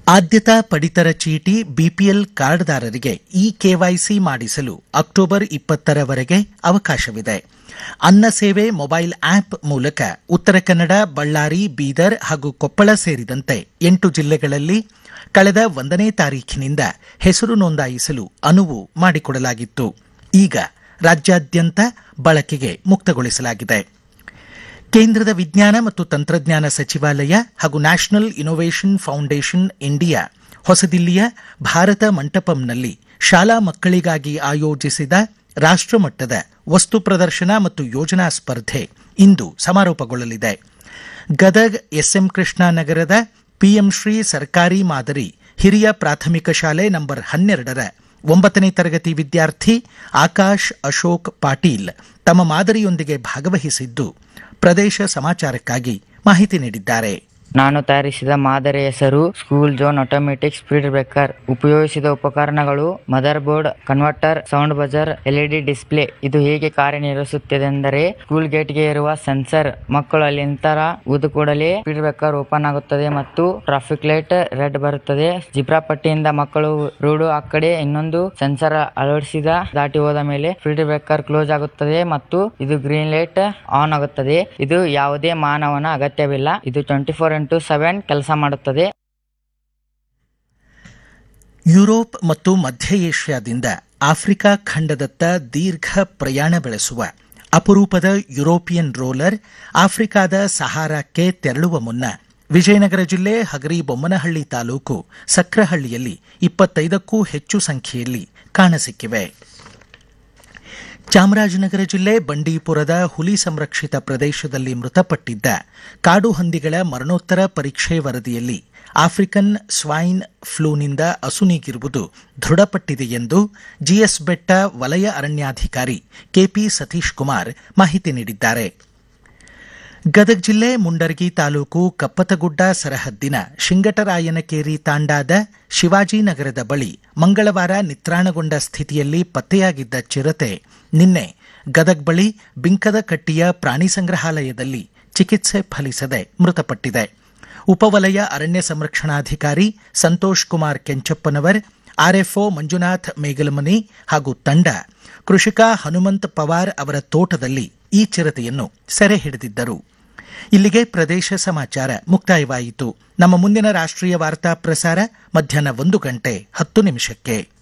ಆದ್ಯತಾ ಪಡಿತರ ಚೀಟಿ ಬಿಪಿಎಲ್ ಕಾರ್ಡ್ದಾರರಿಗೆ ಇ ಕೆವೈಸಿ ಮಾಡಿಸಲು ಅಕ್ಟೋಬರ್ ಇಪ್ಪತ್ತರವರೆಗೆ ಅವಕಾಶವಿದೆ ಅನ್ನ ಸೇವೆ ಮೊಬೈಲ್ ಆಪ್ ಮೂಲಕ ಉತ್ತರ ಕನ್ನಡ ಬಳ್ಳಾರಿ ಬೀದರ್ ಹಾಗೂ ಕೊಪ್ಪಳ ಸೇರಿದಂತೆ ಎಂಟು ಜಿಲ್ಲೆಗಳಲ್ಲಿ ಕಳೆದ ಒಂದನೇ ತಾರೀಖಿನಿಂದ ಹೆಸರು ನೋಂದಾಯಿಸಲು ಅನುವು ಮಾಡಿಕೊಡಲಾಗಿತ್ತು ಈಗ ರಾಜ್ಯಾದ್ಯಂತ ಬಳಕೆಗೆ ಮುಕ್ತಗೊಳಿಸಲಾಗಿದೆ ಕೇಂದ್ರದ ವಿಜ್ಞಾನ ಮತ್ತು ತಂತ್ರಜ್ಞಾನ ಸಚಿವಾಲಯ ಹಾಗೂ ನ್ಯಾಷನಲ್ ಇನ್ನೋವೇಷನ್ ಫೌಂಡೇಶನ್ ಇಂಡಿಯಾ ಹೊಸದಿಲ್ಲಿಯ ಭಾರತ ಮಂಟಪಂನಲ್ಲಿ ಶಾಲಾ ಮಕ್ಕಳಿಗಾಗಿ ಆಯೋಜಿಸಿದ ರಾಷ್ಟಮಟ್ಟದ ವಸ್ತು ಪ್ರದರ್ಶನ ಮತ್ತು ಯೋಜನಾ ಸ್ಪರ್ಧೆ ಇಂದು ಸಮಾರೋಪಗೊಳ್ಳಲಿದೆ ಗದಗ್ ಎಸ್ಎಂ ಕೃಷ್ಣ ನಗರದ ಪಿಎಂ ಶ್ರೀ ಸರ್ಕಾರಿ ಮಾದರಿ ಹಿರಿಯ ಪ್ರಾಥಮಿಕ ಶಾಲೆ ನಂಬರ್ ಹನ್ನೆರಡರ ಒಂಬತ್ತನೇ ತರಗತಿ ವಿದ್ಯಾರ್ಥಿ ಆಕಾಶ್ ಅಶೋಕ್ ಪಾಟೀಲ್ ತಮ್ಮ ಮಾದರಿಯೊಂದಿಗೆ ಭಾಗವಹಿಸಿದ್ದು ಪ್ರದೇಶ ಸಮಾಚಾರಕ್ಕಾಗಿ ಮಾಹಿತಿ ನೀಡಿದ್ದಾರೆ ನಾನು ತಯಾರಿಸಿದ ಮಾದರಿ ಹೆಸರು school zone automatic speed breaker ಉಪಯೋಗಿಸಿದ ಉಪಕರಣಗಳು motherboard converter sound buzzer LED display ಇದು ಹೇಗೆ ಕಾರ್ಯನಿರ್ವಹಿಸುತ್ತದೆ ಎಂದರೆ ಸ್ಕೂಲ್ ಗೇಟ್ಗೆ ಇರುವ ಸೆನ್ಸರ್ ಮಕ್ಕಳು ಅಲ್ಲಿ ನಿಂತರ ಊದು ಕೂಡಲೇ ಸ್ಪೀಡ್ ಬ್ರೇಕರ್ ಓಪನ್ ಆಗುತ್ತದೆ ಮತ್ತು ಟ್ರಾಫಿಕ್ ಲೈಟ್ ರೆಡ್ ಬರುತ್ತದೆ ಜಿಬ್ರಾ ಪಟ್ಟಿಯಿಂದ ಮಕ್ಕಳು ರೋಡು ಆ ಕಡೆ ಇನ್ನೊಂದು ಸೆನ್ಸರ್ ಅಳವಡಿಸಿದ ದಾಟಿ ಹೋದ ಮೇಲೆ ಸ್ಪೀಡ್ ಬ್ರೇಕರ್ ಕ್ಲೋಸ್ ಆಗುತ್ತದೆ ಮತ್ತು ಇದು ಗ್ರೀನ್ ಲೈಟ್ ಆನ್ ಆಗುತ್ತದೆ ಇದು ಯಾವುದೇ ಮಾನವನ ಅಗತ್ಯವಿಲ್ಲ ಇದು ಟ್ವೆಂಟಿ ಫೋರ್ ಇಂಟು ಸೆವೆನ್ ಕೆಲಸ ಮಾಡುತ್ತದೆ ಯುರೋಪ್ ಮತ್ತು ಮಧ್ಯ ಏಷ್ಯಾದಿಂದ ಆಫ್ರಿಕಾ ಖಂಡದತ್ತ ದೀರ್ಘ ಪ್ರಯಾಣ ಬೆಳೆಸುವ ಅಪರೂಪದ ಯುರೋಪಿಯನ್ ರೋಲರ್ ಆಫ್ರಿಕಾದ ಸಹಾರಾಕ್ಕೆ ತೆರಳುವ ಮುನ್ನ ವಿಜಯನಗರ ಜಿಲ್ಲೆ ಹಗರಿಬೊಮ್ಮನಹಳ್ಳಿ ತಾಲೂಕು ಸಕ್ರಹಳ್ಳಿಯಲ್ಲಿ ಇಪ್ಪತ್ತೈದಕ್ಕೂ ಹೆಚ್ಚು ಸಂಖ್ಯೆಯಲ್ಲಿ ಕಾಣಸಿಕ್ಕಿವೆ ಚಾಮರಾಜನಗರ ಜಿಲ್ಲೆ ಬಂಡೀಪುರದ ಹುಲಿ ಸಂರಕ್ಷಿತ ಪ್ರದೇಶದಲ್ಲಿ ಮೃತಪಟ್ಟಿದ್ದ ಕಾಡು ಹಂದಿಗಳ ಮರಣೋತ್ತರ ಪರೀಕ್ಷೆ ವರದಿಯಲ್ಲಿ ಆಫ್ರಿಕನ್ ಸ್ವೈನ್ ಫ್ಲೂನಿಂದ ಅಸುನೀಗಿರುವುದು ದೃಢಪಟ್ಟಿದೆ ಎಂದು ಜಿಎಸ್ ಬೆಟ್ಟ ವಲಯ ಅರಣ್ಯಾಧಿಕಾರಿ ಕೆಪಿ ಸತೀಶ್ ಕುಮಾರ್ ಮಾಹಿತಿ ನೀಡಿದ್ದಾರೆ ಗದಗ ಜಿಲ್ಲೆ ಮುಂಡರಗಿ ತಾಲೂಕು ಕಪ್ಪತಗುಡ್ಡ ಸರಹದ್ದಿನ ಶಿಂಗಟರಾಯನಕೇರಿ ತಾಂಡಾದ ಶಿವಾಜಿನಗರದ ಬಳಿ ಮಂಗಳವಾರ ನಿತ್ರಾಣಗೊಂಡ ಸ್ಥಿತಿಯಲ್ಲಿ ಪತ್ತೆಯಾಗಿದ್ದ ಚಿರತೆ ನಿನ್ನೆ ಗದಗ್ ಬಳಿ ಬಿಂಕದಕಟ್ಟಿಯ ಪ್ರಾಣಿ ಸಂಗ್ರಹಾಲಯದಲ್ಲಿ ಚಿಕಿತ್ಸೆ ಫಲಿಸದೆ ಮೃತಪಟ್ಟಿದೆ ಉಪವಲಯ ಅರಣ್ಯ ಸಂರಕ್ಷಣಾಧಿಕಾರಿ ಸಂತೋಷ್ ಕುಮಾರ್ ಕೆಂಚಪ್ಪನವರ್ ಆರ್ಎಫ್ಒ ಮಂಜುನಾಥ್ ಮೇಗಲಮನಿ ಹಾಗೂ ತಂಡ ಕೃಷಿಕ ಹನುಮಂತ್ ಪವಾರ್ ಅವರ ತೋಟದಲ್ಲಿ ಈ ಚಿರತೆಯನ್ನು ಸೆರೆ ಹಿಡಿದಿದ್ದರು ಇಲ್ಲಿಗೆ ಪ್ರದೇಶ ಸಮಾಚಾರ ಮುಕ್ತಾಯವಾಯಿತು ನಮ್ಮ ಮುಂದಿನ ರಾಷ್ಟ್ರೀಯ ವಾರ್ತಾ ಪ್ರಸಾರ ಮಧ್ಯಾಹ್ನ ಒಂದು ಗಂಟೆ ಹತ್ತು ನಿಮಿಷಕ್ಕೆ